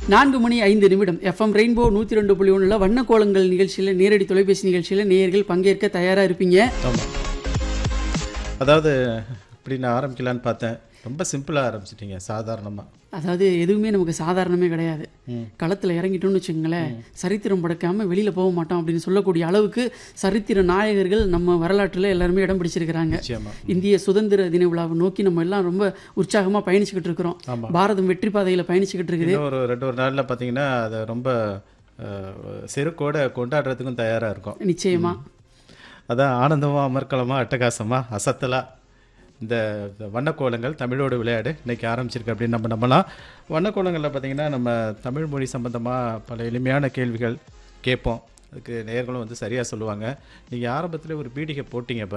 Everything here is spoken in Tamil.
நான்கு மணி ஐந்து நிமிடம் எஃப்எம் ரெயின்போ நூற்றி ரெண்டு புள்ளி ஒன்றில் வண்ண கோலங்கள் நிகழ்ச்சியில் நேரடி தொலைபேசி நிகழ்ச்சியில் நேயர்கள் பங்கேற்க தயாராக இருப்பீங்க ஆமாம் அதாவது இப்படி நான் ஆரம்பிக்கலான்னு பார்த்தேன் ரொம்ப சிம்பிளாக ஆரம்பிச்சிட்டீங்க சாதாரணமாக அதாவது எதுவுமே நமக்கு சாதாரணமே கிடையாது களத்தில் இறங்கிட்டோம்னு வச்சுக்கோங்களேன் சரித்திரம் படைக்காமல் வெளியில் போக மாட்டோம் அப்படின்னு சொல்லக்கூடிய அளவுக்கு சரித்திர நாயகர்கள் நம்ம வரலாற்றில் எல்லாருமே இடம் பிடிச்சிருக்கிறாங்க நிச்சயமா இந்திய சுதந்திர தின விழாவை நோக்கி நம்ம எல்லாம் ரொம்ப உற்சாகமாக பயணிச்சுக்கிட்டு இருக்கிறோம் ஆமா. பாரதம் வெற்றி பாதையில் பயணிச்சுக்கிட்டு இருக்குது இன்னும் ஒரு ரெண்டு ஒரு நாளில் பார்த்தீங்கன்னா அதை ரொம்ப அஹ், செருக்கோட கொண்டாடுறதுக்கும் தயாராக இருக்கும் நிச்சயமா அதான் ஆனந்தமா அமர்க்கலமா அட்டகாசமா அசத்தலா இந்த இந்த வண்ணக்கோலங்கள் தமிழோடு விளையாடு இன்னைக்கு ஆரம்பிச்சிருக்கு அப்படின்னு நம்ம நம்பலாம் வண்ணக்கோலங்களில் பார்த்தீங்கன்னா நம்ம தமிழ் மொழி சம்பந்தமாக பல எளிமையான கேள்விகள் கேட்போம் அதுக்கு நேயர்களும் வந்து சரியாக சொல்லுவாங்க நீங்கள் ஆரம்பத்தில் ஒரு பீடிகை போட்டீங்க பாருங்க